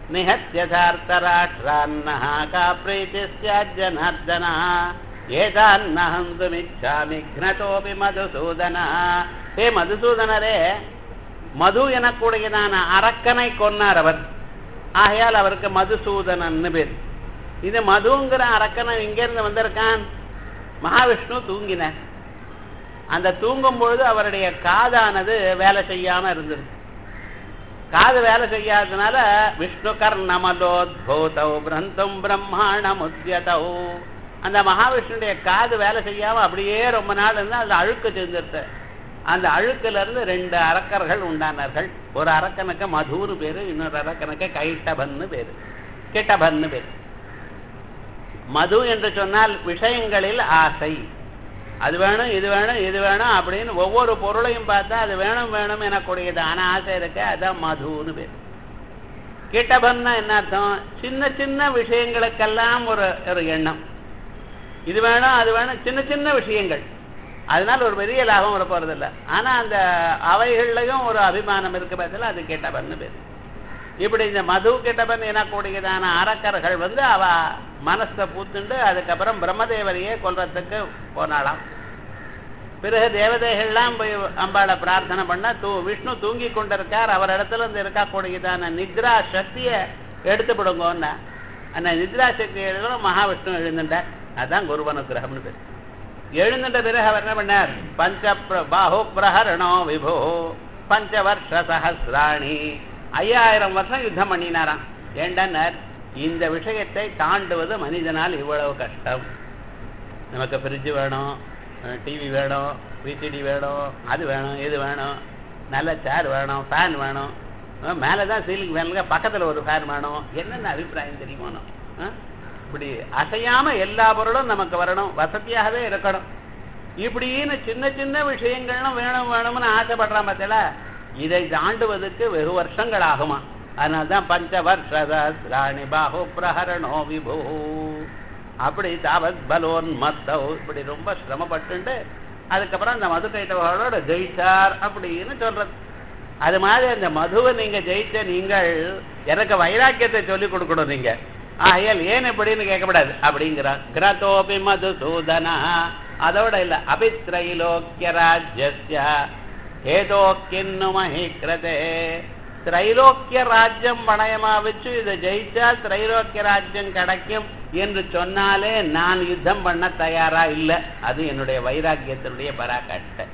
निहत्यथार्थराष्ट्रान्नः का प्रीतिः स्याज्जनार्दनः ஏதான்னஹந்துமிச்சாமி घ्नतोऽपि மதுசூதனா ஹே மதுசூதனரே மது எனக்கூடியதான அரக்கனை கொன்னார் அவர் ஆகையால் அவருக்கு மதுசூதனன்னு பேர் இது மதுங்கிற அரக்கனை இங்கிருந்து வந்திருக்கான் மகாவிஷ்ணு தூங்கினார் அந்த தூங்கும் பொழுது அவருடைய காதானது வேலை செய்யாம இருந்தது காது வேலை செய்யாததுனால விஷ்ணு கர்ணமலோத்பூதௌ பிரந்தும் பிரம்மாணமுத்யதௌ அந்த மகாவிஷ்ணுடைய காது வேலை செய்யாம அப்படியே ரொம்ப நாள் இருந்து அதுல அழுக்கு சேர்ந்துருத்த அந்த அழுக்குல இருந்து ரெண்டு அரக்கர்கள் உண்டானார்கள் ஒரு அரக்கனுக்கு மதுன்னு பேரு இன்னொரு அரக்கனுக்கு கைட்டபன்னு பேரு கிட்டபன்னு பேரு மது என்று சொன்னால் விஷயங்களில் ஆசை அது வேணும் இது வேணும் இது வேணும் அப்படின்னு ஒவ்வொரு பொருளையும் பார்த்தா அது வேணும் வேணும் எனக்கூடியதான ஆசை இருக்கு அதான் மதுன்னு பேர் கிட்டபன்னா என்ன அர்த்தம் சின்ன சின்ன விஷயங்களுக்கெல்லாம் ஒரு ஒரு எண்ணம் இது வேணும் அது வேணும் சின்ன சின்ன விஷயங்கள் அதனால ஒரு பெரிய லாபம் வர போறதில்ல ஆனா அந்த அவைகள்லயும் ஒரு அபிமானம் இருக்கு பார்த்தல அது கெட்டபன்னு பேர் இப்படி இந்த மது கெட்டபன் எனக்கூடியதான அரக்கர்கள் வந்து அவ மனசை பூத்துண்டு அதுக்கப்புறம் பிரம்மதேவரையே கொல்றதுக்கு போனாளாம் பிறகு தேவதைகள்லாம் போய் அம்பாளை பிரார்த்தனை பண்ண தூ விஷ்ணு தூங்கி கொண்டிருக்கார் அவர் இடத்துல இருந்து இருக்கக்கூடியதான நித்ரா சக்தியை எடுத்து விடுங்கன்னா அந்த நித்ரா சக்தி எடுக்கணும் மகாவிஷ்ணு எழுந்துட்டார் அதான் குருவனுகிரகம்னு பேர் எழுந்துட்ட பிறகு அவர் என்ன பண்ணார் பஞ்ச பாஹு பிரஹரணோ விபோ பஞ்ச வருஷ சஹசிராணி ஐயாயிரம் வருஷம் யுத்தம் பண்ணினாராம் ஏண்டனர் இந்த விஷயத்தை தாண்டுவது மனிதனால் இவ்வளவு கஷ்டம் நமக்கு ஃப்ரிட்ஜ் வேணும் டிவி வேணும் விசிடி வேணும் அது வேணும் இது வேணும் நல்ல சேர் வேணும் ஃபேன் வேணும் மேலே தான் சீலிங் வேணுங்க பக்கத்தில் ஒரு ஃபேன் வேணும் என்னென்ன அபிப்பிராயம் தெரியுமோ இப்படி அசையாம எல்லா பொருளும் நமக்கு வரணும் வசதியாகவே இருக்கணும் இப்படின்னு சின்ன சின்ன விஷயங்கள்லாம் வேணும் வேணும்னு ஆசைப்படுறான் பார்த்தல இதை தாண்டுவதற்கு வெகு வருஷங்கள் ஆகுமா அதனால்தான் பஞ்ச வருஷராணி பாஹு பிரஹரணோ விபூ அப்படி தாவத் பலோன் மத்தோ இப்படி ரொம்ப சிரமப்பட்டு அதுக்கப்புறம் அந்த மது கைட்டவர்களோட ஜெயிச்சார் அப்படின்னு சொல்றது அது மாதிரி அந்த மதுவை நீங்க ஜெயிச்ச நீங்கள் எனக்கு வைராக்கியத்தை சொல்லி கொடுக்கணும் நீங்க ஆகையால் ஏன் எப்படின்னு கேட்கக்கூடாது அப்படிங்கிறான் கிரதோபி மதுசூதனா அதோட இல்ல அபித்ரைலோக்கிய ராஜ்ய ஏதோ கிண்ணு மகிக்கிரதே திரைலோக்கிய ராஜ்யம் பணயமா வச்சு இதை ஜெயிச்சா திரைலோக்கிய ராஜ்யம் கிடைக்கும் என்று சொன்னாலே நான் யுத்தம் பண்ண தயாரா இல்லை அது என்னுடைய வைராக்கியத்தினுடைய பராக்காட்ட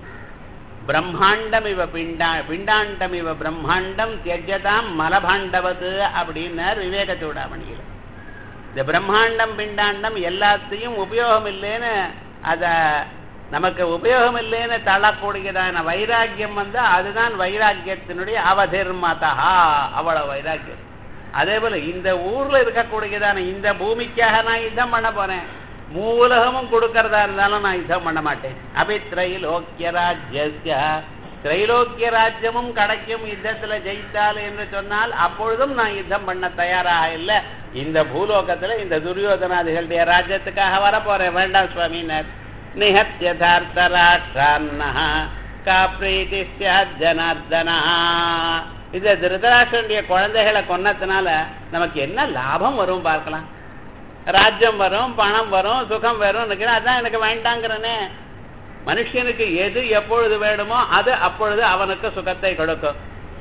பிரம்மாண்டம் இவ பிண்டா பிண்டாண்டம் இவ பிரம்மாண்டம் தியஜதாம் மலபாண்டவது அப்படின்னார் விவேக சூடாமணியில் இந்த பிரம்மாண்டம் பிண்டாண்டம் எல்லாத்தையும் உபயோகம் இல்லைன்னு அத நமக்கு உபயோகம் இல்லைன்னு தள்ளக்கூடியதான வைராக்கியம் வந்து அதுதான் வைராக்கியத்தினுடைய அவதிர்மதா அவ்வளவு வைராக்கியம் அதே போல இந்த ஊர்ல இருக்கக்கூடியதான இந்த பூமிக்காக நான் யுத்தம் பண்ண போறேன் மூலகமும் கொடுக்கறதா இருந்தாலும் நான் யுத்தம் பண்ண மாட்டேன் அபி திரைலோக்கிய ராஜ்ய திரைலோக்கிய ராஜ்யமும் கிடைக்கும் யுத்தத்துல ஜெயித்தால் என்று சொன்னால் அப்பொழுதும் நான் யுத்தம் பண்ண தயாராக இல்லை இந்த பூலோகத்துல இந்த துரியோதனாதிகளுடைய ராஜ்யத்துக்காக வர போறேன் வேண்டாம் சுவாமினர் நிகத்தியதார்த்த ராஷ்டிரான்னா கா பிரீதி ஜனார்தனா இந்த திருதராஷ்டனுடைய குழந்தைகளை கொன்னதுனால நமக்கு என்ன லாபம் வரும் பார்க்கலாம் ராஜ்யம் வரும் பணம் வரும் சுகம் வரும் அதான் எனக்கு வேண்டாங்கிறனே மனுஷனுக்கு எது எப்பொழுது வேணுமோ அது அப்பொழுது அவனுக்கு சுகத்தை கொடுக்கும்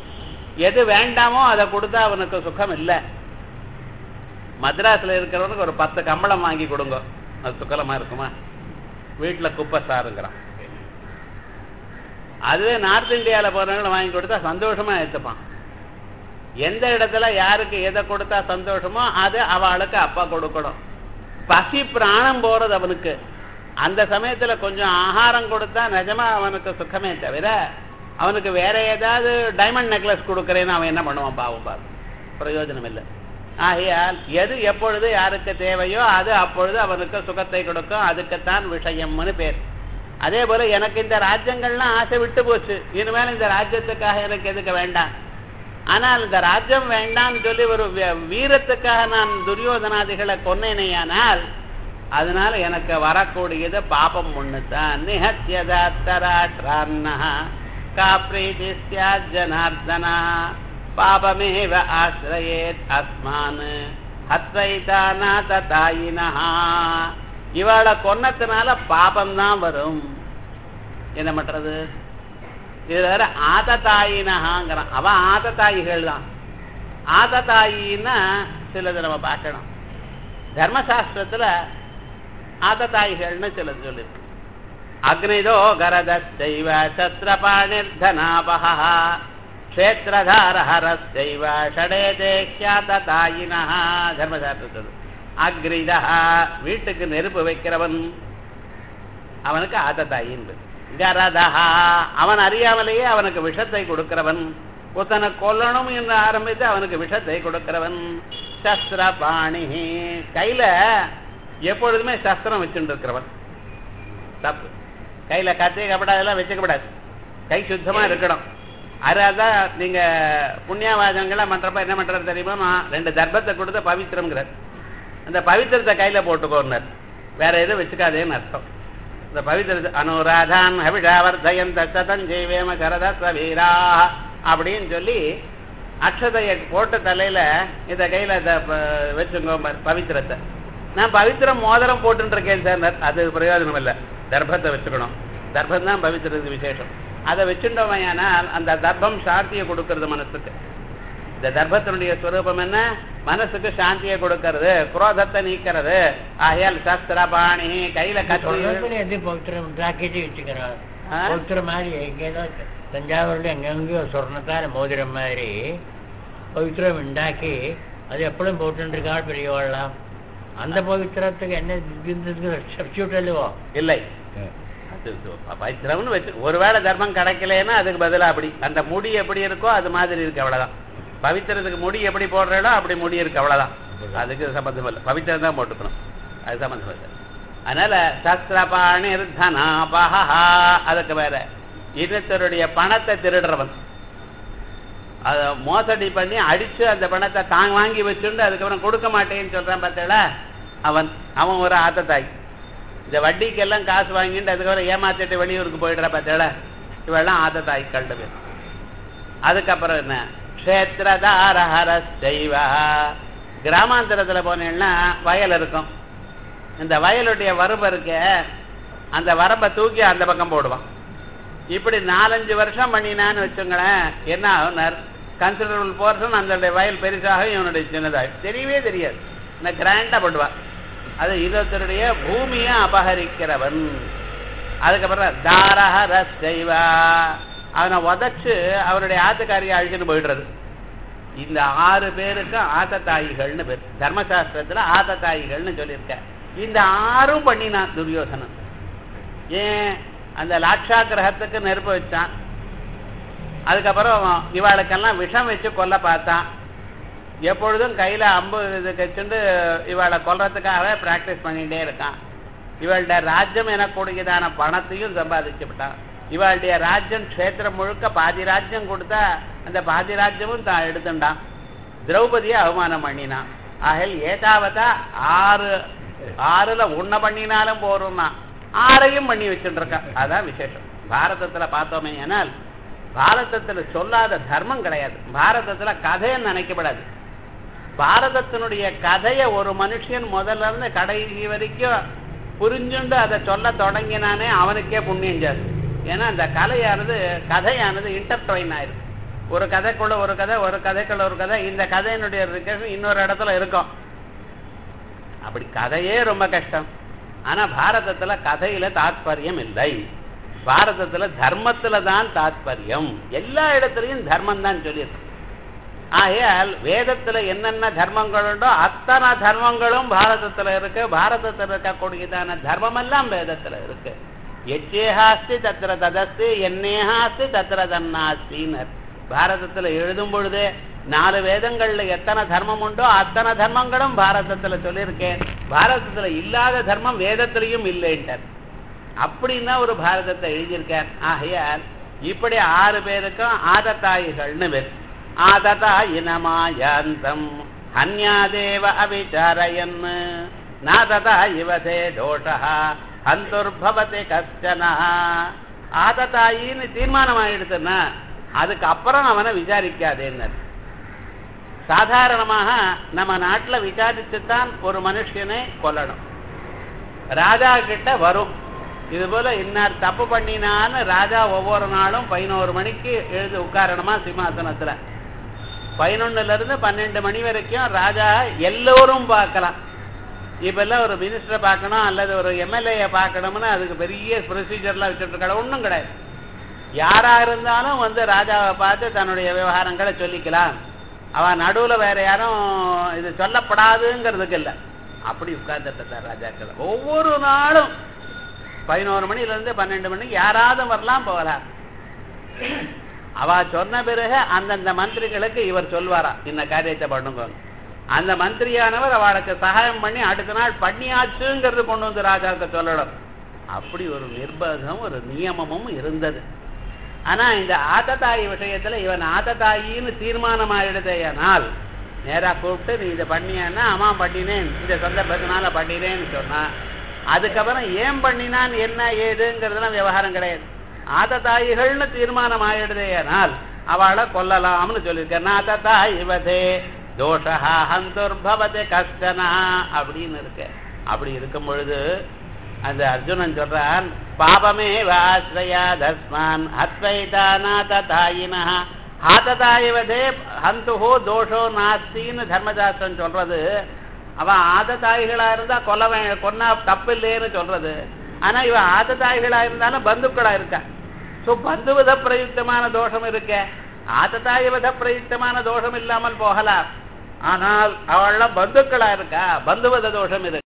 எது வேண்டாமோ அதை கொடுத்தா அவனுக்கு சுகம் இல்லை மദ്രാஸ்ல இருக்கிறவனுக்கு ஒரு பத்து கம்பளம் வாங்கி கொடுங்க அது சுக்கலமா இருக்குமா வீட்டுல குப்பை சாருங்கிறான் அதுவே நார்த் இந்தியால போறவங்களை வாங்கி கொடுத்தா சந்தோஷமா எடுத்துப்பான் எந்த இடத்துல யாருக்கு எதை கொடுத்தா சந்தோஷமோ அது அவளுக்கு அப்பா கொடுக்கணும் பசி பிராணம் போறது அவனுக்கு அந்த சமயத்துல கொஞ்சம் ஆகாரம் கொடுத்தா நிஜமா அவனுக்கு சுகமே தவிர அவனுக்கு வேற ஏதாவது டைமண்ட் நெக்லஸ் கொடுக்கறேன்னு அவன் என்ன பண்ணுவான் பாவம் பாவம் பிரயோஜனம் இல்லை ஆகையால் எது எப்பொழுது யாருக்கு தேவையோ அது அப்பொழுது அவனுக்கு சுகத்தை கொடுக்கும் அதுக்குத்தான் விஷயம்னு பேர் அதே போல எனக்கு இந்த ராஜ்யங்கள்லாம் ஆசை விட்டு போச்சு இனிமேல் இந்த ராஜ்யத்துக்காக எனக்கு எதுக்கு வேண்டாம் ஆனால் இந்த ராஜ்யம் வேண்டாம்னு சொல்லி ஒரு வீரத்துக்காக நான் துரியோதனாதிகளை கொன்னேனையானால் அதனால எனக்கு வரக்கூடியது பாபம் ஒண்ணுதான் நிகத்தியதாத்தராட்ரான்னா கா பிரீதி ஜனார்தனா பாபமேவ ஆசிரயேத் அஸ்மான் ஹத்வைதாநாத தாயினஹா இவளை கொன்னதுனால பாபம்தான் வரும் என்ன பண்றது இது வேற ஆததாயினஹாங்கிறான் அவன் ஆததாயிகள் தான் ஆததாயின்னா சிலது நம்ம பார்க்கணும் தர்மசாஸ்திரத்துல ஆததாயிகள்னு சிலது சொல்லிருக்கு அக்னிதோ கரதஸ்தைவ சத்ரபாணிர்தனாபஹ க்ஷேத்திரதாரஹரஸ்தைவ ஷடேதே க்யாததாயினஹ தர்மசாஸ்திரத்தில் அக்ரிதா வீட்டுக்கு நெருப்பு வைக்கிறவன் அவனுக்கு ஆததாயின்னு கரதஹா அவன் அறியாமலேயே அவனுக்கு விஷத்தை கொடுக்கிறவன் ஒருத்தனை கொல்லணும் என்று ஆரம்பித்து அவனுக்கு விஷத்தை கொடுக்கிறவன் சஸ்திரபாணி கையில எப்பொழுதுமே சஸ்திரம் வச்சுட்டு இருக்கிறவன் தப்பு கையில கத்தி கப்படா இதெல்லாம் வச்சுக்கப்படாது கை சுத்தமா இருக்கணும் அதான் நீங்க புண்ணியவாதங்கள்லாம் பண்றப்ப என்ன பண்றது தெரியுமா ரெண்டு தர்ப்பத்தை கொடுத்து பவித்திரம்ங்கிறார் அந்த பவித்திரத்தை கையில போட்டுக்கோன்னார் வேற எதுவும் வச்சுக்காதேன்னு அர்த்தம் இந்த பவித்திர அனுராதான் ஹவிஷாவர்தயன் தத்தஞ்செய்வேம கரதஸ்வ வீரா அப்படின்னு சொல்லி அக்ஷதையை போட்ட தலையில இத கையில இத ப- வச்சுங்க ப- பவித்திரத்தை நான் பவித்திரம் மோதிரம் போட்டுட்டு இருக்கேன் சார் அது பிரயோஜனம் இல்லை தர்ப்பத்தை வச்சுக்கணும் தர்ப்பம் தான் பவித்திரத்துக்கு விசேஷம் அதை வச்சுட்டோமையானால் அந்த தர்ப்பம் சாந்தியை கொடுக்கறது மனசுக்கு இந்த தர்ப்பத்தினுடைய ஸ்வரூபம் என்ன மனசுக்கு சாந்தியை கொடுக்கறது குரோதத்தை நீக்கிறது ஆகையால் சஸ்திரபாணி கையில கத்தி சொல்றதுல எது பவித்திரம் உண்டாக்கிட்டு வச்சுக்கிறார் ஆ? பவித்திரம் மாதிரி எங்கேயோ தஞ்சாவூர்ல எங்கெங்கயோ சொர்ணத்தால மோதிரம் மாதிரி பவித்திரம் உண்டாக்கி அது எப்பளும் போட்டுருக்காள் பெரியவாள்லாம் அந்த பவித்திரத்துக்கு என்ன சப்ஸ்டியூட் அல்லவோ இல்லை அது இது பவித்திரம்னு வச்சு ஒருவேளை தர்மம் கிடைக்கலன்னா அதுக்கு பதிலா அப்படி அந்த முடி எப்படி இருக்கோ அது மாதிரி இருக்கு அவ்வளவுதான் பவித்திரத்துக்கு முடி எப்படி போடுறேனோ அப்படி முடி இருக்கு அவ்வளவுதான் அதுக்கு சம்பந்தம் இல்லை பவித்திரம் தான் போட்டுக்கணும் அது சம்பந்தம் இல்லை அதனால சஸ்திரபாணிர் தனாபஹா அதுக்கு வேற இன்னத்தருடைய பணத்தை திருடுறவன் அதை மோசடி பண்ணி அடிச்சு அந்த பணத்தை தான் வாங்கி வச்சுண்டு அதுக்கப்புறம் கொடுக்க மாட்டேன்னு சொல்றான் பார்த்தேடா அவன் அவன் ஒரு ஆத்தத்தாய் இந்த வட்டிக்கெல்லாம் காசு வாங்கிட்டு அதுக்கப்புறம் ஏமாத்திட்டு வெளியூருக்கு போயிடுற பார்த்தேடா இவெல்லாம் ஆத்தத்தாய் கண்டு பேர் அதுக்கப்புறம் என்ன க்ஷேத்திரதாரஹர செய்வா கிராமாந்தரத்தில் போனேன்னா வயல் இருக்கும் இந்த வயலுடைய வரம்பு இருக்க அந்த வரம்பை தூக்கி அந்த பக்கம் போடுவான் இப்படி நாலஞ்சு வருஷம் பண்ணினான்னு வச்சுங்களேன் என்ன ஆகுனார் கன்சிடரபிள் போர்ஷன் அந்த வயல் பெருசாக இவனுடைய சின்னதாக தெரியவே தெரியாது இந்த கிராண்டா பண்ணுவான் அது இதனுடைய பூமியை அபகரிக்கிறவன் அதுக்கப்புறம் தாரஹர செய்வா அவனை உதைச்சு அவனுடைய ஆத்துக்காரியை அழிச்சுட்டு போயிடுறது இந்த ஆறு பேருக்கு ஆத்தத்தாயிகள்னு பேர் தர்மசாஸ்திரத்துல ஆத்தத்தாயிகள்னு சொல்லியிருக்க இந்த ஆறும் பண்ணினான் துரியோசனன் ஏன் அந்த லாட்சா கிரகத்துக்கு நெருப்பு வச்சான் அதுக்கப்புறம் இவாளுக்கெல்லாம் விஷம் வச்சு கொல்ல பார்த்தான் எப்பொழுதும் கையில அம்பு இது வச்சுட்டு இவாளை கொல்றதுக்காக பிராக்டிஸ் பண்ணிட்டே இருக்கான் இவளுடைய ராஜ்யம் எனக்கூடியதான பணத்தையும் சம்பாதிச்சு விட்டான் இவளுடைய ராஜ்யம் க்ஷேத்திரம் முழுக்க பாதி ராஜ்யம் கொடுத்தா அந்த பாதி ராஜ்யமும் தான் எடுத்துட்டான் திரௌபதியை அவமானம் பண்ணினான் ஆகல் ஏதாவதா ஆறு ஆறுல உன்ன பண்ணினாலும் போறோம்னா ஆறையும் பண்ணி வச்சுட்டு இருக்கான் அதான் விசேஷம் பாரதத்துல பார்த்தோமே ஆனால் பாரதத்துல சொல்லாத தர்மம் கிடையாது பாரதத்துல கதைன்னு நினைக்கப்படாது பாரதத்தினுடைய கதையை ஒரு மனுஷன் முதல்ல இருந்து கடைசி வரைக்கும் புரிஞ்சுண்டு அதை சொல்ல தொடங்கினானே அவனுக்கே புண்ணியம் ஜாஸ்தி ஏன்னா அந்த கலையானது கதையானது இன்டர்ட்வைன் ஆயிருக்கு ஒரு கதைக்குள்ள ஒரு கதை ஒரு கதைக்குள்ள ஒரு கதை இந்த கதையினுடைய ரிகர்ஷன் இன்னொரு இடத்துல இருக்கும் அப்படி கதையே ரொம்ப கஷ்டம் ஆனா பாரதத்துல கதையில தாத்பரியம் இல்லை பாரதத்துல தர்மத்துல தான் தாத்பரியம் எல்லா இடத்துலயும் தர்மம் தான் சொல்லியிருக்கு ஆகையால் வேதத்துல என்னென்ன தர்மங்கள் உண்டோ அத்தனை தர்மங்களும் பாரதத்துல இருக்கு பாரதத்துல இருக்கக்கூடியதான தர்மம் எல்லாம் வேதத்துல இருக்கு எச்சேஹாஸ்தி தத்திர ததஸ்தி என்னேஹாஸ்தி தத்திர தன்னாஸ்தினர் பாரதத்துல எழுதும் பொழுதே நாலு வேதங்கள்ல எத்தனை தர்மம் உண்டோ அத்தனை தர்மங்களும் பாரதத்துல சொல்லியிருக்கேன் பாரதத்துல இல்லாத தர்மம் வேதத்திலையும் இல்லைன்ட்டார் அப்படின்னா ஒரு பாரதத்தை எழுதியிருக்கார் ஆகையால் இப்படி ஆறு பேருக்கும் ஆதத்தாயிகள்னு பேர் ஆததா இனமாயாந்தம் ஹன்யாதேவ அவிச்சாரயன் நாததா இவதே தோஷா அந்துர்பவதி கஷ்டனா ஆததாயின்னு தீர்மானம் ஆயிடுச்சுன்னா அதுக்கு அப்புறம் அவனை விசாரிக்காதேன்னு சாதாரணமாக நம்ம நாட்டுல விசாரிச்சுத்தான் ஒரு மனுஷனை கொல்லணும் ராஜா கிட்ட வரும் இது போல இன்னார் தப்பு பண்ணினான்னு ராஜா ஒவ்வொரு நாளும் பதினோரு மணிக்கு எழுதி உட்காரணுமா சிம்மாசனத்துல பதினொன்னுல இருந்து பன்னெண்டு மணி வரைக்கும் ராஜா எல்லோரும் பார்க்கலாம் இப்ப எல்லாம் ஒரு மினிஸ்டரை பார்க்கணும் அல்லது ஒரு எம்எல்ஏ பார்க்கணும்னு அதுக்கு பெரிய ப்ரொசீஜர்லாம் வச்சுட்டு இருக்காங்க ஒன்றும் கிடையாது யாரா இருந்தாலும் வந்து ராஜாவை பார்த்து தன்னுடைய விவகாரங்களை சொல்லிக்கலாம் அவன் நடுவுல வேற யாரும் இது சொல்லப்படாதுங்கிறதுக்கு இல்லை அப்படி உட்கார்ந்துட்டு இருந்தார் ராஜாக்கள் ஒவ்வொரு நாளும் பதினோரு மணில இருந்து பன்னெண்டு மணிக்கு யாராவது வரலாம் போகலாம் அவ சொன்ன பிறகு அந்தந்த மந்திரிகளுக்கு இவர் சொல்வாரா இந்த காரியத்தை பண்ணுங்க அந்த மந்திரியானவர் அவளுக்கு சகாயம் பண்ணி அடுத்த நாள் பண்ணியாச்சுங்கிறது கொண்டு வந்து ராஜாவுக்கு சொல்லணும் அப்படி ஒரு நிர்பந்தம் ஒரு நியமமும் இருந்தது ஆனா இந்த ஆத்தத்தாயி விஷயத்துல இவன் ஆத்தத்தாயின்னு தீர்மானம் ஆயிடுதேயானால் நேரா கூப்பிட்டு நீ இதை பண்ணியான்னா ஆமா பண்ணினேன் இந்த சந்தர்ப்பத்தினால பண்ணினேன்னு சொன்னா அதுக்கப்புறம் ஏன் பண்ணினான் என்ன ஏதுங்கிறதுலாம் விவகாரம் கிடையாது ஆததாயிகள்னு தீர்மானம் ஆயிடுதேயானால் அவளை கொல்லலாம்னு சொல்லியிருக்கேன் நாததாய் இவதே தோஷா ஹந்துர்பவதே கஷ்டனா அப்படின்னு இருக்கு அப்படி இருக்கும் பொழுது அந்த அர்ஜுனன் சொல்றான் பாபமே வாஸ்ரயா தஸ்மான் ஹத்வைதானாதாயினா ஹாததாயவதே ஹந்துஹோ தோஷோ நாஸ்தின்னு தர்மசாஸ்திரம் சொல்றது அவன் ஆததாயிகளா இருந்தா கொல்ல வே- கொன்னா தப்பு இல்லைன்னு சொல்றது ஆனா இவன் ஆததாயிகளா இருந்தாலும் பந்துக்களா இருக்கா சோ பந்துவத பிரயுக்தமான தோஷம் இருக்க ஆததாயவத பிரயுக்தமான தோஷம் இல்லாமல் போகலாம் ஆனால் அவள்லாம் பந்துக்களா இருக்கா பந்துவத தோஷம் இருக்கு